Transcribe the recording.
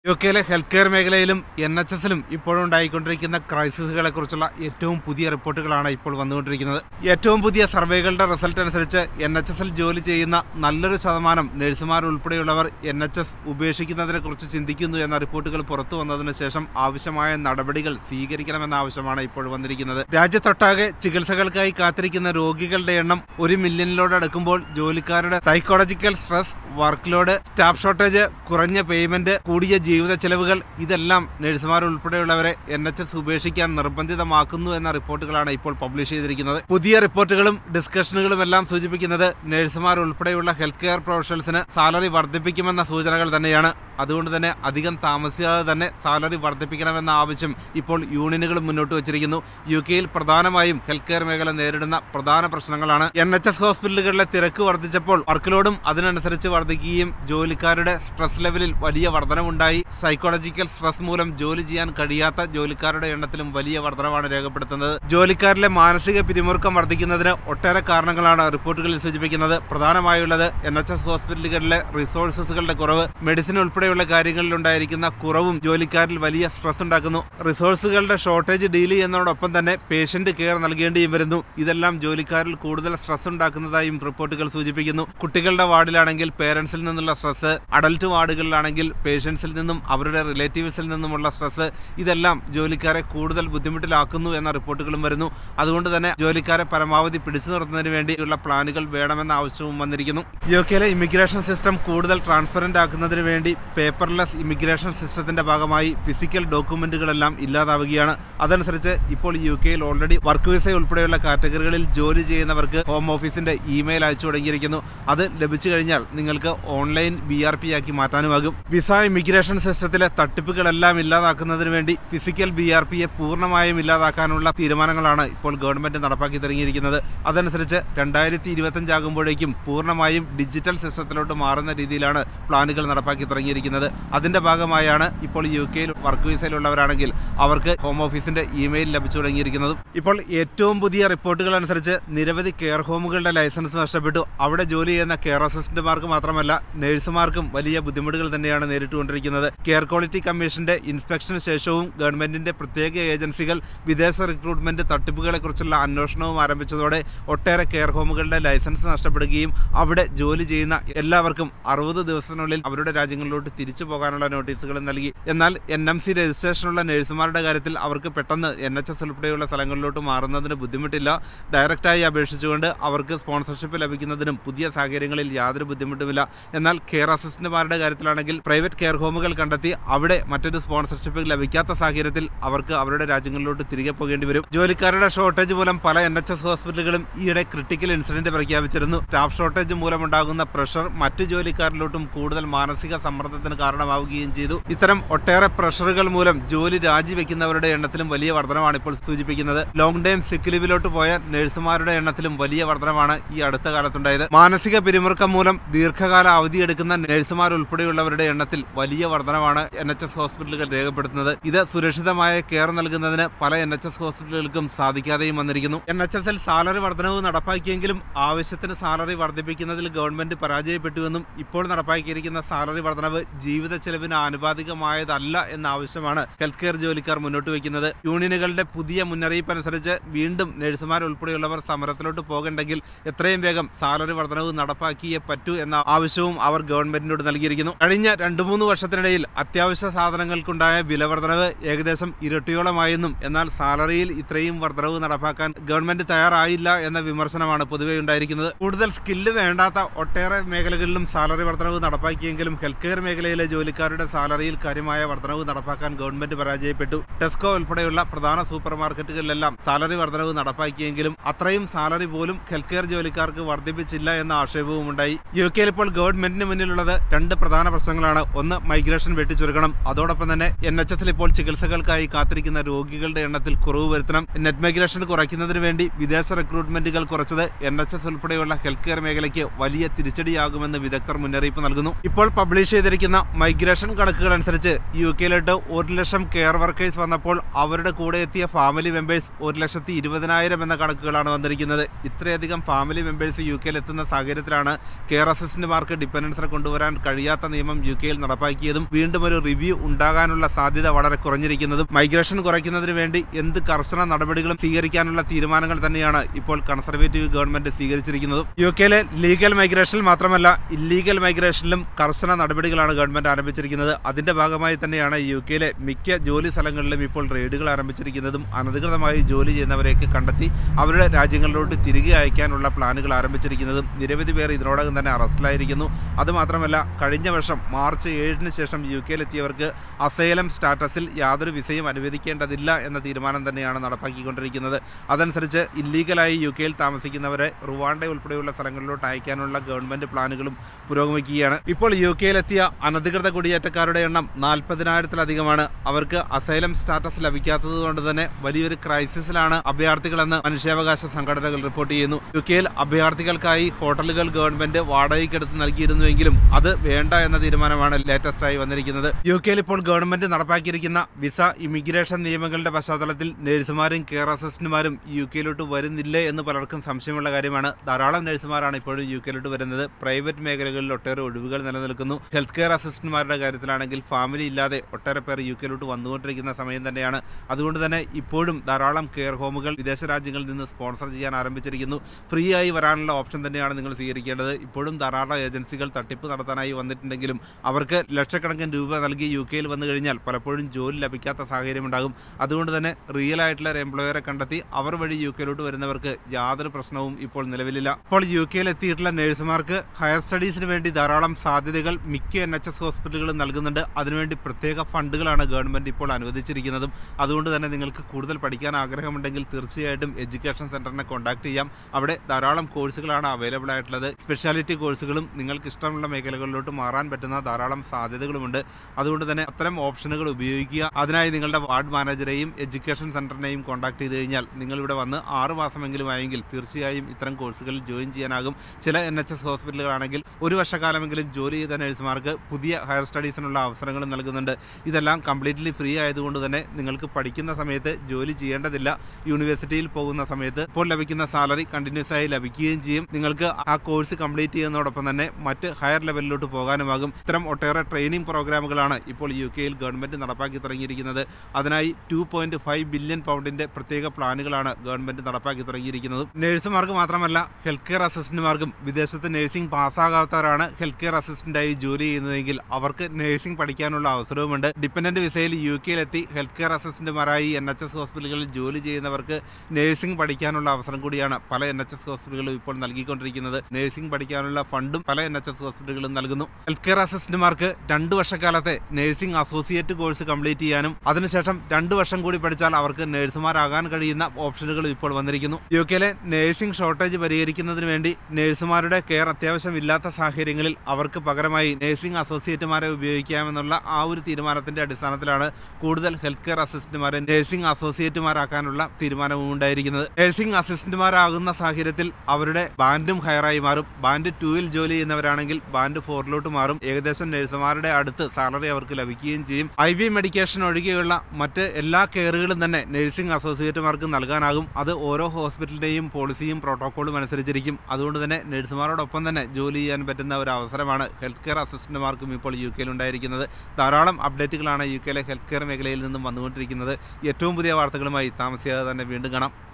U കെയിലെ health care മേഖലയിലും എൻ എച്ച് എസിലും ഇപ്പോഴും ഉണ്ടായിക്കൊണ്ടിരിക്കുന്ന ക്രൈസിസുകളെ കുറിച്ചുള്ള ഏറ്റവും പുതിയ റിപ്പോർട്ടുകളാണ് ഇപ്പോൾ വന്നുകൊണ്ടിരിക്കുന്നത് ഏറ്റവും പുതിയ സർവേകളുടെ റിസൾട്ട് അനുസരിച്ച് എൻ എച്ച് എസിൽ ജോലി ചെയ്യുന്ന നല്ലൊരു ശതമാനം നഴ്സുമാർ ഉൾപ്പെടെയുള്ളവർ എൻ എച്ച് എസ് ഉപേക്ഷിക്കുന്നതിനെ കുറിച്ച് ചിന്തിക്കുന്നു എന്ന റിപ്പോർട്ടുകൾ പുറത്തു വന്നതിന് ശേഷം ആവശ്യമായ നടപടികൾ സ്വീകരിക്കണമെന്ന ആവശ്യമാണ് ഇപ്പോൾ വന്നിരിക്കുന്നത് രാജ്യത്തൊട്ടാകെ ചികിത്സകൾക്കായി കാത്തിരിക്കുന്ന രോഗികളുടെ എണ്ണം ഒരു മില്യണിലോട് അടുക്കുമ്പോൾ ജോലിക്കാരുടെ psychological stress work load staff shortage കുറഞ്ഞ പേയ്മെന്റ് കൂടിയ ജീവിത ചെലവുകൾ ഇതെല്ലാം നഴ്സുമാർ ഉൾപ്പെടെയുള്ളവരെ എൻ എച്ച് എസ് ഉപേക്ഷിക്കാൻ നിർബന്ധിതമാക്കുന്നു എന്ന റിപ്പോർട്ടുകളാണ് ഇപ്പോൾ പബ്ലിഷ് ചെയ്തിരിക്കുന്നത് പുതിയ റിപ്പോർട്ടുകളും ഡിസ്കഷനുകളും എല്ലാം സൂചിപ്പിക്കുന്നത് നഴ്സുമാർ ഉൾപ്പെടെയുള്ള ഹെൽത്ത് കെയർ പ്രൊഫഷണൽസിന് സാലറി വർദ്ധിപ്പിക്കുമെന്ന സൂചനകൾ തന്നെയാണ് അതുകൊണ്ട് തന്നെ അധികം താമസിയാതെ തന്നെ സാലറി വർദ്ധിപ്പിക്കണമെന്ന ആവശ്യം ഇപ്പോൾ യൂണിയനുകൾ മുന്നോട്ട് വച്ചിരിക്കുന്നു യു കെയിൽ പ്രധാനമായും ഹെൽത്ത് കെയർ മേഖല നേരിടുന്ന പ്രധാന പ്രശ്നങ്ങളാണ് എൻ എച്ച് എസ് ഹോസ്പിറ്റലുകളിലെ തിരക്ക് വർദ്ധിച്ചപ്പോൾ വർക്ക് ലോഡും അതിനനുസരിച്ച് വർദ്ധിക്കുകയും ജോലിക്കാരുടെ സ്ട്രെസ് ലെവലിൽ വലിയ വർധനവുണ്ടായി സൈക്കോളജിക്കൽ സ്ട്രെസ് മൂലം ജോലി ചെയ്യാൻ കഴിയാത്ത ജോലിക്കാരുടെ എണ്ണത്തിലും വലിയ വർധനവാണ് രേഖപ്പെടുത്തുന്നത് ജോലിക്കാരിലെ മാനസിക പിരിമുറുക്കം വർദ്ധിക്കുന്നതിന് ഒട്ടേറെ കാരണങ്ങളാണ് റിപ്പോർട്ടുകളിൽ സൂചിപ്പിക്കുന്നത് പ്രധാനമായുള്ളത് എൻ എച്ച് എസ് ഹോസ്പിറ്റലുകളിലെ റിസോഴ്സസുകളുടെ കുറവ് മെഡിസിൻ ഉൾപ്പെടെയുള്ള കാര്യങ്ങളിൽ ഉണ്ടായിരിക്കുന്ന കുറവും ജോലിക്കാരിൽ വലിയ സ്ട്രെസ് ഉണ്ടാക്കുന്നു റിസോഴ്സുകളുടെ ഷോർട്ടേജ് ഡീൽ ചെയ്യുന്നതോടൊപ്പം തന്നെ പേഷ്യന്റ് കെയർ നൽകേണ്ടിയും വരുന്നു ഇതെല്ലാം ജോലിക്കാരിൽ കൂടുതൽ സ്ട്രെസ് ഉണ്ടാക്കുന്നതായും റിപ്പോർട്ടുകൾ സൂചിപ്പിക്കുന്നു കുട്ടികളുടെ വാർഡിലാണെങ്കിൽ പേരൻസിൽ നിന്നുള്ള സ്ട്രെസ് അഡൽട്ട് വാർഡുകളിലാണെങ്കിൽ പേഷ്യൻസിൽ നിന്നും അവരുടെ റിലേറ്റീവ്സിൽ നിന്നുമുള്ള സ്ട്രെസ് ഇതെല്ലാം ജോലിക്കാരെ കൂടുതൽ ബുദ്ധിമുട്ടിലാക്കുന്നു എന്ന റിപ്പോർട്ടുകളും വരുന്നു അതുകൊണ്ട് തന്നെ ജോലിക്കാരെ പരമാവധി പിടിച്ചു നിർത്തുന്നതിന് വേണ്ടിയുള്ള പ്ലാനുകൾ വേണമെന്ന ആവശ്യവും വന്നിരിക്കുന്നു യു കെയിലെ ഇമിഗ്രേഷൻ സിസ്റ്റം കൂടുതൽ ട്രാൻസ്പെറന്റ് ആക്കുന്നതിന് വേണ്ടി പേപ്പർലെസ് ഇമിഗ്രേഷൻ സിസ്റ്റത്തിന്റെ ഭാഗമായി ഫിസിക്കൽ ഡോക്യുമെന്റുകളെല്ലാം ഇല്ലാതാവുകയാണ് അതനുസരിച്ച് ഇപ്പോൾ യു കെയിൽ ഓൾറെഡി വർക്ക് വിസ ഉൾപ്പെടെയുള്ള കാറ്റഗറികളിൽ ജോലി ചെയ്യുന്നവർക്ക് ഹോം ഓഫീസിന്റെ ഇമെയിൽ അയച്ചു തുടങ്ങിയിരിക്കുന്നു അത് ലഭിച്ചു കഴിഞ്ഞാൽ നിങ്ങൾക്ക് ഓൺലൈൻ ബി ആർ പി ആക്കി മാറ്റാനുമാകും വിസ ഇമിഗ്രേഷൻ സിസ്റ്റത്തിലെ തട്ടിപ്പുകളെല്ലാം ഇല്ലാതാക്കുന്നതിന് വേണ്ടി ഫിസിക്കൽ ബി ആർ പിയെ പൂർണ്ണമായും ഇല്ലാതാക്കാനുള്ള തീരുമാനങ്ങളാണ് ഇപ്പോൾ ഗവൺമെന്റ് നടപ്പാക്കി തുടങ്ങിയിരിക്കുന്നത് അതനുസരിച്ച് രണ്ടായിരത്തി ഇരുപത്തഞ്ച് ആകുമ്പോഴേക്കും പൂർണ്ണമായും ഡിജിറ്റൽ സിസ്റ്റത്തിലോട്ട് മാറുന്ന രീതിയിലാണ് പ്ലാനുകൾ നടപ്പാക്കി തുടങ്ങിയിരിക്കുന്നത് അതിന്റെ ഭാഗമായാണ് ഇപ്പോൾ യു കെയിൽ വർക്ക് വിസയിലുള്ളവരാണെങ്കിൽ അവർക്ക് ഹോം ഓഫീസിന്റെ ഇമെയിൽ ലഭിച്ചു തുടങ്ങിയിരിക്കുന്നതും ഇപ്പോൾ ഏറ്റവും പുതിയ റിപ്പോർട്ടുകൾ അനുസരിച്ച് നിരവധി കെയർ ഹോമുകളുടെ ലൈസൻസ് നഷ്ടപ്പെട്ടു അവിടെ ജോലി ചെയ്യുന്ന കെയർ അസിസ്റ്റന്റുമാർക്ക് മാത്രമല്ല നഴ്സുമാർക്കും വലിയ ബുദ്ധിമുട്ടുകൾ തന്നെയാണ് നേരിട്ടുകൊണ്ടിരിക്കുന്നത് കെയർ ക്വാളിറ്റി കമ്മീഷന്റെ ഇൻസ്പെക്ഷന് ശേഷവും ഗവൺമെന്റിന്റെ പ്രത്യേക ഏജൻസികൾ വിദേശ റിക്രൂട്ട്മെന്റ് തട്ടിപ്പുകളെക്കുറിച്ചുള്ള അന്വേഷണവും ആരംഭിച്ചതോടെ ഒട്ടേറെ കെയർ ഹോമുകളുടെ ലൈസൻസ് നഷ്ടപ്പെടുകയും അവിടെ ജോലി ചെയ്യുന്ന എല്ലാവർക്കും അറുപത് ദിവസത്തിനുള്ളിൽ അവരുടെ രാജ്യങ്ങളിലോട്ട് തിരിച്ചു പോകാനുള്ള നോട്ടീസുകൾ നൽകി എന്നാൽ എൻ എം സി രജിസ്ട്രേഷനുള്ള നഴ്സുമാരുടെ കാര്യത്തിൽ അവർക്ക് പെട്ടെന്ന് എൻ എച്ച് എസ് ഉൾപ്പെടെയുള്ള സ്ഥലങ്ങളിലോട്ട് മാറുന്നതിന് ബുദ്ധിമുട്ടില്ല ഡയറക്റ്റായി അപേക്ഷിച്ചുകൊണ്ട് അവർക്ക് സ്പോൺസർഷിപ്പ് ലഭിക്കുന്നതിനും പുതിയ സാഹചര്യങ്ങളിൽ യാതൊരു ബുദ്ധിമുട്ടുമില്ല എന്നാൽ കെയർ അസിസ്റ്റന്റുമാരുടെ കാര്യത്തിലാണെങ്കിൽ പ്രൈവറ്റ് കെയർ ഹോമുകൾ കണ്ടെത്തി അവിടെ മറ്റൊരു സ്പോൺസർഷിപ്പ് ലഭിക്കാത്ത സാഹചര്യത്തിൽ അവർക്ക് അവരുടെ രാജ്യങ്ങളിലോട്ട് തിരികെ പോകേണ്ടി വരും ജോലിക്കാരുടെ ഷോർട്ടേജ് മൂലം പല എൻ എച്ച് എസ് ഹോസ്പിറ്റലുകളും ഈയിടെ ക്രിട്ടിക്കൽ ഇൻസിഡന്റ് പ്രഖ്യാപിച്ചിരുന്നു സ്റ്റാഫ് ഷോർട്ടേജ് മൂലമുണ്ടാകുന്ന പ്രഷർ മറ്റു ജോലിക്കാരിലോട്ടും കൂടുതൽ മാനസിക സമ്മർദ്ദത്തിന് കാരണമാവുകയും ചെയ്തു ഇത്തരം ഒട്ടേറെ പ്രഷറുകൾ മൂലം ജോലി രാജിവെക്കുന്നവരുടെ എണ്ണത്തിലും വലിയ വർധനമാണ് ഇപ്പോൾ സൂചിപ്പിക്കുന്നത് ലോങ് ടൈം സിക്ക് ലീവിലോട്ട് പോയ നഴ്സുമാരുടെ എണ്ണത്തിലും വലിയ വർധനമാണ് ഈ അടുത്ത കാലത്തുണ്ടായത് മാനസിക പിരിമുറുക്കം മൂലം ദീർഘകാല അവധിയെടുക്കുന്ന നഴ്സുമാർ ഉൾപ്പെടെയുള്ളവരുടെ എണ്ണത്തിൽ വലിയ വർധനമാണ് എൻ എച്ച് എസ് ഹോസ്പിറ്റലുകൾ രേഖപ്പെടുത്തുന്നത് ഇത് സുരക്ഷിതമായ കെയർ നൽകുന്നതിന് പല എൻ എച്ച് എസ് ഹോസ്പിറ്റലുകൾക്കും സാധിക്കാതെയും വന്നിരിക്കുന്നു എൻ എച്ച് എസിൽ സാലറി വർധനവ് നടപ്പാക്കിയെങ്കിലും ആവശ്യത്തിന് സാലറി വർദ്ധിപ്പിക്കുന്നതിൽ ഗവൺമെന്റ് പരാജയപ്പെട്ടുവെന്നും ഇപ്പോൾ നടപ്പാക്കിയിരിക്കുന്ന സാലറി വർധനവ് ജീവിത ചെലവിന് ആനുപാതികമായതല്ല എന്ന ആവശ്യമാണ് ഹെൽത്ത് കെയർ ജോലിക്കാർ മുന്നോട്ട് വയ്ക്കുന്നത് യൂണിയനുകളുടെ പുതിയ മുന്നറിയിപ്പ് അനുസരിച്ച് വീണ്ടും നഴ്സുമാർ ഉൾപ്പെടെയുള്ളവർ സമരത്തിലോട്ട് പോകണ്ടെങ്കിൽ എത്രയും വേഗം സാലറി വർധനവ് നടപ്പാക്കിയേ പറ്റൂ എന്ന ആവശ്യവും അവർ ഗവൺമെന്റിനോട് നൽകിയിരിക്കുന്നു കഴിഞ്ഞ രണ്ടു മൂന്ന് വർഷത്തിനിടയിൽ അത്യാവശ്യ സാധനങ്ങൾക്കുണ്ടായ വില വർധനവ് ഏകദേശം ഇരട്ടിയോളമായെന്നും എന്നാൽ സാലറിയിൽ ഇത്രയും വർധനവ് നടപ്പാക്കാൻ ഗവൺമെന്റ് തയ്യാറായില്ല എന്ന വിമർശനമാണ് പൊതുവെ ഉണ്ടായിരിക്കുന്നത് കൂടുതൽ സ്കില്ല് വേണ്ടാത്ത ഒട്ടേറെ മേഖലകളിലും സാലറി വർധനവ് നടപ്പാക്കിയെങ്കിലും ഹെൽത്ത് കെയർ മേഖലയിലെ ജോലിക്കാരുടെ സാലറിയിൽ കാര്യമായ വർധനവ് നടപ്പാക്കാൻ ഗവൺമെന്റ് പരാജയപ്പെട്ടു ടെസ്കോ ഉൾപ്പെടെയുള്ള പ്രധാന സൂപ്പർ മാർക്കറ്റുകളിലെല്ലാം സാലറി വർധനവ് നടപ്പാക്കിയെങ്കിലും അത്രയും സാലറി പോലും ഹെൽത്ത് കെയർ ജോലിക്കാർക്ക് വർദ്ധിപ്പിച്ചില്ല എന്ന ആക്ഷേപവും ഉണ്ടായി യു കെയിൽ ഇപ്പോൾ ഗവൺമെന്റിന് മുന്നിലുള്ളത് രണ്ട് പ്രധാന പ്രശ്നങ്ങളാണ് ഒന്ന് മൈഗ്രേഷൻ വെട്ടിച്ചുരുക്കണം അതോടൊപ്പം തന്നെ എൻ എച്ച് എസിൽ ഇപ്പോൾ ചികിത്സകൾക്കായി കാത്തിരിക്കുന്ന രോഗികളുടെ എണ്ണത്തിൽ കുറവ് വരുത്തണം നെറ്റ് മൈഗ്രേഷൻ കുറയ്ക്കുന്നതിന് വേണ്ടി വിദേശ റിക്രൂട്ട്മെന്റുകൾ കുറച്ചത് എൻ എച്ച് എസ് ഉൾപ്പെടെയുള്ള ഹെൽത്ത് കെയർ മേഖലയ്ക്ക് വലിയ തിരിച്ചടിയാകുമെന്ന് വിദഗ്ധർ മുന്നറിയിപ്പ് നൽകുന്നു ഇപ്പോൾ പബ്ലിഷ് ചെയ്തിരിക്കുന്ന മൈഗ്രേഷൻ കണക്കുകൾ അനുസരിച്ച് യു കെയിലോട്ട് ഒരു ലക്ഷം കെയർ വർക്കേഴ്സ് വന്നപ്പോൾ അവരുടെ കൂടെ എത്തിയ ഫാമിലി മെമ്പേഴ്സ് ഒരു ലക്ഷത്തി ഇരുപതിനായിരം എന്ന കണക്കുകളാണ് വന്നിരിക്കുന്നത് ഇത്രയധികം ഫാമിലി മെമ്പേഴ്സ് യു കെയിൽ എത്തുന്ന സാഹചര്യത്തിലാണ് കെയർ അസിസ്റ്റന്റുമാർക്ക് ഡിപ്പെൻഡൻസിനെ കൊണ്ടുവരാൻ കഴിയാത്ത നിയമം യു കെയിൽ നടപ്പാക്കിയതും വീണ്ടും ഒരു റിവ്യൂ ഉണ്ടാകാനുള്ള സാധ്യത വളരെ കുറഞ്ഞിരിക്കുന്നതും മൈഗ്രേഷൻ കുറയ്ക്കുന്നതിന് വേണ്ടി എന്ത് കർശന നടപടികളും സ്വീകരിക്കാനുള്ള തീരുമാനങ്ങൾ തന്നെയാണ് ഇപ്പോൾ കൺസർവേറ്റീവ് ഗവൺമെന്റ് സ്വീകരിച്ചിരിക്കുന്നത് യു കെയിലെ ലീഗൽ മൈഗ്രേഷനിൽ മാത്രമല്ല ഇല്ലീഗൽ മൈഗ്രേഷനിലും കർശന നടപടികളാണ് ഗവൺമെന്റ് ആരംഭിച്ചിരിക്കുന്നത് അതിന്റെ ഭാഗമായി തന്നെയാണ് യു കെയിലെ മിക്ക ജോലി സ്ഥലങ്ങളിലും ഇപ്പോൾ റെയ്ഡുകൾ ആരംഭിച്ചിരിക്കുന്നതും അനധികൃതമായി ജോലി ചെയ്യുന്നവരെയൊക്കെ കണ്ടെത്തി അവരുടെ രാജ്യങ്ങളിലോട്ട് തിരികെ അയക്കാനുള്ള പ്ലാനുകൾ ആരംഭിച്ചിരിക്കുന്നതും നിരവധി പേർ ഇതിനോടകം തന്നെ അറസ്റ്റിലായിരിക്കുന്നു അതുമാത്രമല്ല കഴിഞ്ഞ വർഷം മാർച്ച് ഏഴിന് ശേഷം യു കെയിലെത്തിയവർക്ക് അസൈലം സ്റ്റാറ്റസിൽ യാതൊരു വിസയും അനുവദിക്കേണ്ടതില്ല എന്ന തീരുമാനം തന്നെയാണ് നടപ്പാക്കിക്കൊണ്ടിരിക്കുന്നത് അതനുസരിച്ച് ഇല്ലീഗലായി യു കെയിൽ താമസിക്കുന്നവരെ റുവാണ്ട ഉൾപ്പെടെയുള്ള സ്ഥലങ്ങളിലോട്ട് അയക്കാനുള്ള ഗവൺമെന്റ് പ്ലാനുകളും പുരോഗമിക്കുകയാണ് ഇപ്പോൾ യു കെയിലെത്തിയ അനധികൃത കുടിയേറ്റക്കാരുടെ എണ്ണം നാൽപ്പതിനായിരത്തിലധികമാണ് അവർക്ക് അസൈലം സ്റ്റാറ്റസ് ലഭിക്കാത്തത് കൊണ്ട് തന്നെ വലിയൊരു ക്രൈസിസിലാണ് അഭയാർത്ഥികളെന്ന് മനുഷ്യാവകാശ സംഘടനകൾ റിപ്പോർട്ട് ചെയ്യുന്നു യു കെയിൽ അഭയാർത്ഥികൾക്കായി ഹോട്ടലുകൾ ഗവൺമെന്റ് വാടകയ്ക്കെടുത്ത് നൽകിയിരുന്നുവെങ്കിലും അത് വേണ്ട എന്ന തീരുമാനമാണ് ലേറ്റസ്റ്റ് ആയി വന്നിരിക്കുന്നത് യു കെയിൽ ഇപ്പോൾ ഗവൺമെന്റ് നടപ്പാക്കിയിരിക്കുന്ന വിസ ഇമിഗ്രേഷൻ നിയമങ്ങളുടെ പശ്ചാത്തലത്തിൽ നഴ്സുമാരും കെയർ അസിസ്റ്റന്റുമാരും യു കെയിലോട്ട് വരുന്നില്ലേ എന്ന് പലർക്കും സംശയമുള്ള കാര്യമാണ് ധാരാളം നഴ്സുമാരാണ് ഇപ്പോഴും യു കെയിലോട്ട് വരുന്നത് പ്രൈവറ്റ് മേഖലകളിൽ ഒട്ടേറെ ഒഴിവുകൾ നിലനിൽക്കുന്നു ഹെൽത്ത് കെയർ അസിസ്റ്റന്റുമാരുടെ കാര്യത്തിലാണെങ്കിൽ ഫാമിലി ഇല്ലാതെ ഒട്ടേറെ പേർ യു കെയിലോട്ട് വന്നുകൊണ്ടിരിക്കുന്ന സമയം തന്നെയാണ് അതുകൊണ്ട് തന്നെ ഇപ്പോഴും ധാരാളം കെയർ ഹോമുകൾ വിദേശ രാജ്യങ്ങളിൽ നിന്ന് സ്പോൺസർ ചെയ്യാൻ ആരംഭിച്ചിരിക്കുന്നു ഫ്രീ ആയി വരാനുള്ള ഓപ്ഷൻ തന്നെയാണ് നിങ്ങൾ സ്വീകരിക്കേണ്ടത് ഇപ്പോഴും ധാരാളം ഏജൻസികൾ തട്ടിപ്പ് നടത്താനായി വന്നിട്ടുണ്ടെങ്കിലും അവർക്ക് ലക്ഷക്കണക്കിന് രൂപ നൽകി യു കെയിൽ വന്നു കഴിഞ്ഞാൽ പലപ്പോഴും ജോലി ലഭിക്കാത്ത സാഹചര്യം ഉണ്ടാകും അതുകൊണ്ട് തന്നെ റിയൽ ആയിട്ടുള്ള ഒരു എംപ്ലോയറെ കണ്ടെത്തി അവർ വഴി യു കെയിലോട്ട് വരുന്നവർക്ക് യാതൊരു പ്രശ്നവും ഇപ്പോൾ നിലവിലില്ല ഇപ്പോൾ യു കെയിൽ എത്തിയിട്ടുള്ള നഴ്സുമാർക്ക് ഹയർ സ്റ്റഡീസിന് വേണ്ടി ധാരാളം സാധ്യതകൾ മിക്ക എൻ എച്ച് എസ് ഹോസ്പിറ്റലുകളും നൽകുന്നുണ്ട് അതിനുവേണ്ടി പ്രത്യേക ഫണ്ടുകളാണ് ഗവൺമെന്റ് ഇപ്പോൾ അനുവദിച്ചിരിക്കുന്നതും അതുകൊണ്ട് തന്നെ നിങ്ങൾക്ക് കൂടുതൽ പഠിക്കാൻ ആഗ്രഹമുണ്ടെങ്കിൽ തീർച്ചയായിട്ടും എഡ്യൂക്കേഷൻ സെന്ററിനെ കോൺടാക്ട് ചെയ്യാം അവിടെ ധാരാളം കോഴ്സുകളാണ് അവൈലബിൾ ആയിട്ടുള്ളത് സ്പെഷ്യാലിറ്റി കോഴ്സുകളും നിങ്ങൾക്ക് ഇഷ്ടമുള്ള മേഖലകളിലോട്ട് മാറാൻ പറ്റുന്ന ധാരാളം സാധ്യതകളുമുണ്ട് അതുകൊണ്ട് തന്നെ അത്തരം ഓപ്ഷനുകൾ ഉപയോഗിക്കുക അതിനായി നിങ്ങളുടെ വാർഡ് മാനേജരെയും എഡ്യൂക്കേഷൻ സെന്ററിനെയും കോൺടാക്ട് ചെയ്ത് കഴിഞ്ഞാൽ നിങ്ങൾ ഇവിടെ വന്ന് ആറ് മാസമെങ്കിലും ആയെങ്കിൽ തീർച്ചയായും ഇത്തരം കോഴ്സുകളിൽ ജോയിൻ ചെയ്യാനാകും ചില എൻ എച്ച് എസ് ഹോസ്പിറ്റലുകളാണെങ്കിൽ ഒരു വർഷക്കാലമെങ്കിലും ജോലി ചെയ്ത നഴ്സുമാർക്ക് പുതിയ ഹയർ സ്റ്റഡീസിനുള്ള അവസരങ്ങൾ നൽകുന്നുണ്ട് ഇതെല്ലാം കംപ്ലീറ്റ്ലി ഫ്രീ ആയതുകൊണ്ട് തന്നെ നിങ്ങൾക്ക് പഠിക്കുന്ന സമയത്ത് ജോലി ചെയ്യേണ്ടതില്ല യൂണിവേഴ്സിറ്റിയിൽ പോകുന്ന സമയത്ത് ഇപ്പോൾ ലഭിക്കുന്ന സാലറി കണ്ടിന്യൂസ് ആയി ലഭിക്കുകയും ചെയ്യും നിങ്ങൾക്ക് ആ കോഴ്സ് കംപ്ലീറ്റ് ചെയ്യുന്നതോടൊപ്പം തന്നെ മറ്റ് ഹയർ ലെവലിലോട്ട് പോകാനുമാകും ഇത്തരം ഒട്ടേറെ ട്രെയിനിങ് പ്രോഗ്രാമുകളാണ് ഇപ്പോൾ യു കെയിൽ ഗവൺമെന്റ് നടപ്പാക്കി തുടങ്ങിയിരിക്കുന്നത് അതിനായി ടു പോയിന്റ് ഫൈവ് ബില്യൺ പൗണ്ടിന്റെ പ്രത്യേക പ്ലാനുകളാണ് ഗവൺമെന്റ് നടപ്പാക്കി തുടങ്ങിയിരിക്കുന്നത് നഴ്സുമാർക്ക് മാത്രമല്ല ഹെൽത്ത് കെയർ അസിസ്റ്റന്റുമാർക്കും വിദേശത്ത് നഴ്സിംഗ് പാസ്സാകാത്തവരാണ് ഹെൽത്ത് കെയർ അസിസ്റ്റന്റായി ജോലി ചെയ്യുന്നതെങ്കിൽ അവർക്ക് നഴ്സിംഗ് പഠിക്കാനുള്ള അവസരവുമുണ്ട് ഡിപെൻഡന്റ് വിസയിൽ യു കെയിലെത്തി ഹെൽത്ത് കെയർ അസിസ്റ്റന്റുമാരായി എൻ എച്ച് എസ് ഹോസ്പിറ്റലുകളിൽ ജോലി ചെയ്യുന്നവർക്ക് നഴ്സിംഗ് പഠിക്കാനുള്ള അവസരം കൂടിയാണ് പല എൻ എച്ച് എസ് ഹോസ്പിറ്റലുകളും ഇപ്പോൾ നൽകിക്കൊണ്ടിരിക്കുന്നത് നഴ്സിംഗ് പഠിക്കാനുള്ള ഫണ്ടും പല എൻ എച്ച് എസ് ഹോസ്പിറ്റലുകളും നൽകുന്നു ഹെൽത്ത് കെയർ അസിസ്റ്റന്റുമാർക്ക് രണ്ട് വർഷക്കാലത്തെ നഴ്സിംഗ് അസോസിയേറ്റ് കോഴ്സ് കംപ്ലീറ്റ് ചെയ്യാനും അതിനുശേഷം രണ്ട് വർഷം കൂടി പഠിച്ചാൽ അവർക്ക് നഴ്സുമാരാകാൻ കഴിയുന്ന ഓപ്ഷനുകളും ഇപ്പോൾ വന്നിരിക്കുന്നു യു കെയിലെ നഴ്സിംഗ് ഷോർട്ടേജ് പരിഹരിക്കുന്നതിന് വേണ്ടി നഴ്സുമാരുടെ കെയർ അത്യാവശ്യമില്ലാത്ത സാഹചര്യങ്ങളിൽ അവർക്ക് പകരമായി നഴ്സിംഗ് അസോസിയേറ്റുമാരെ ഉപയോഗിക്കാമെന്നുള്ള ആ ഒരു തീരുമാനത്തിന്റെ അടിസ്ഥാനത്തിലാണ് കൂടുതൽ ഹെൽത്ത് കെയർ അസിസ്റ്റന്റുമാരെ നഴ്സിംഗ് അസോസിയേറ്റുമാരാക്കാനുള്ള തീരുമാനവും ഉണ്ടായിരിക്കുന്നത് നഴ്സിംഗ് അസിസ്റ്റന്റുമാരാകുന്ന സാഹചര്യത്തിൽ അവരുടെ ബാൻഡും ഹയറായി മാറും ബാൻഡ് ടൂവിൽ ജോലി ചെയ്യുന്നവരാണെങ്കിൽ ബാൻഡ് ഫോറിലോട്ട് മാറും ഏകദേശം നഴ്സുമാരുടെ അടുത്ത് സാലറി അവർക്ക് ലഭിക്കുകയും ചെയ്യും ഐ വി മെഡിക്കേഷൻ ഒഴികെയുള്ള മറ്റ് എല്ലാ കെയറുകളും തന്നെ നഴ്സിംഗ് അസോസിയേറ്റുമാർക്ക് നൽകാനാകും അത് ഓരോ ഹോസ്പിറ്റലിന്റെയും പോളിസിയും പ്രോട്ടോക്കോളും അനുസരിച്ചിരിക്കും അതുകൊണ്ട് തന്നെ നഴ്സുമാരോടൊപ്പം തന്നെ ജോലി ചെയ്യാൻ പറ്റുന്ന ഒരു അവസരമാണ് ഹെൽത്ത് കെയർ അസിസ്റ്റന്റുമാർക്കും ഇപ്പോൾ യു കെയിൽ ഉണ്ടായിരിക്കുന്നത് ധാരാളം അപ്ഡേറ്റുകളാണ് യു കെയിലെ ഹെൽത്ത് കെയർ മേഖലയിൽ നിന്നും വന്നുകൊണ്ടിരിക്കുന്നത് ഏറ്റവും പുതിയ വാർത്തകളുമായി താമസിയാതെ തന്നെ വീണ്ടും കാണാം